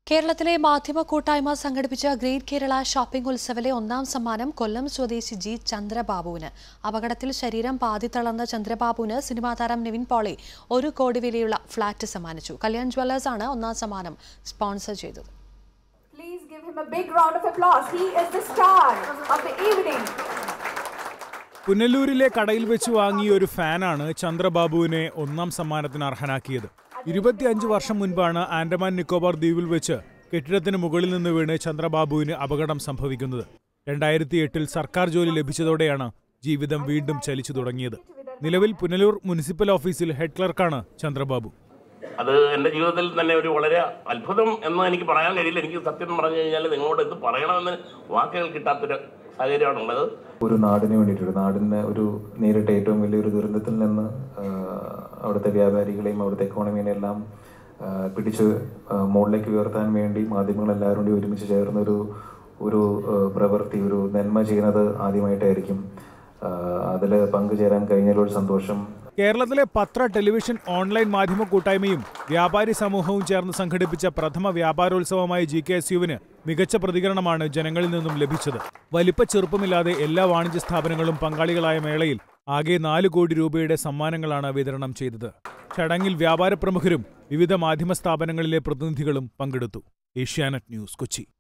കേരളത്തിലെ മാധ്യമ കൂട്ടായ്മ സംഘടിപ്പിച്ച ഗ്രേറ്റ് കേരള ഷോപ്പിംഗ് ഉത്സവിലെ ഒന്നാം സമ്മാനം കൊല്ലം സ്വദേശി ജി ചന്ദ്രബാബുവിന് അപകടത്തിൽ ശരീരം പാതി തളർന്ന ചന്ദ്രബാബുവിന് സിനിമാ താരം നിവിൻ പോളി ഒരു കോടി വിലയുള്ള ഫ്ളാറ്റ് സമ്മാനിച്ചു കല്യാൺ ജ്വല്ലേഴ്സ് ആണ് ഒന്നാം സമ്മാനം സ്പോൺസർ ചെയ്തത് Please give him a big round of applause. He is the star of the evening. പുനലൂരിലെ കടയിൽ വെച്ച് വാങ്ങിയ ഒരു ഫാനാണ് ചന്ദ്രബാബുവിനെ ഒന്നാം സമ്മാനത്തിന് അർഹനാക്കിയത് ഇരുപത്തിയഞ്ച് വർഷം മുൻപാണ് ആൻഡമാൻ നിക്കോബാർ ദ്വീപിൽ വെച്ച് കെട്ടിടത്തിന് മുകളിൽ നിന്ന് വീണ് ചന്ദ്രബാബുവിന് അപകടം സംഭവിക്കുന്നത് രണ്ടായിരത്തി എട്ടിൽ സർക്കാർ ജോലി ലഭിച്ചതോടെയാണ് ജീവിതം വീണ്ടും ചലിച്ചു തുടങ്ങിയത് നിലവിൽ പുനലൂർ മുനിസിപ്പൽ ഓഫീസിൽ ഹെഡ് ക്ലർക്കാണ് ചന്ദ്രബാബു അത് എൻ്റെ ജീവിതത്തിൽ തന്നെ ഒരു വളരെ അത്ഭുതം എന്ന് എനിക്ക് പറയാൻ കഴിയില്ല എനിക്ക് സത്യം പറഞ്ഞു കഴിഞ്ഞാൽ നിങ്ങളോട് ഇത് പറയണമെന്ന് വാക്കുകൾ കിട്ടാത്തൊരു സാഹചര്യമാണുള്ളത് ഒരു നാടിന് വേണ്ടിയിട്ട് ഒരു നാടിന് ഒരു നേരിട്ട ഏറ്റവും വലിയൊരു ദുരന്തത്തിൽ നിന്ന് ആ, അവിടുത്തെ വ്യാപാരികളെയും അവിടുത്തെ എക്കോണമീനെ എല്ലാം ആ, പിടിച്ച് ആ, മുകളിലേക്ക് ഉയർത്താൻ വേണ്ടി മാധ്യമങ്ങൾ എല്ലാവരും കൂടി ഒരുമിച്ച് ചേർന്ന ഒരു ഒരു ആ, പ്രവൃത്തി ഒരു നന്മ ചെയ്യുന്നത് ആദ്യമായിട്ടായിരിക്കും അതിൽ പങ്കുചേരാൻ കഴിഞ്ഞതിലൊരു സന്തോഷം കേരളത്തിലെ പത്ര ടെലിവിഷൻ ഓൺലൈൻ മാധ്യമ കൂട്ടായ്മയും വ്യാപാരി സമൂഹവും ചേർന്ന് സംഘടിപ്പിച്ച പ്രഥമ വ്യാപാരോത്സവമായ ജി കെ എസ് യുവിന് മികച്ച പ്രതികരണമാണ് ജനങ്ങളിൽ നിന്നും ലഭിച്ചത് വലിപ്പ ചെറുപ്പമില്ലാതെ എല്ലാ വാണിജ്യ സ്ഥാപനങ്ങളും പങ്കാളികളായ മേളയിൽ ആകെ നാല് കോടി രൂപയുടെ സമ്മാനങ്ങളാണ് വിതരണം ചെയ്തത് ചടങ്ങിൽ വ്യാപാര പ്രമുഖരും വിവിധ മാധ്യമ സ്ഥാപനങ്ങളിലെ പ്രതിനിധികളും പങ്കെടുത്തു ഏഷ്യാനെറ്റ് ന്യൂസ് കൊച്ചി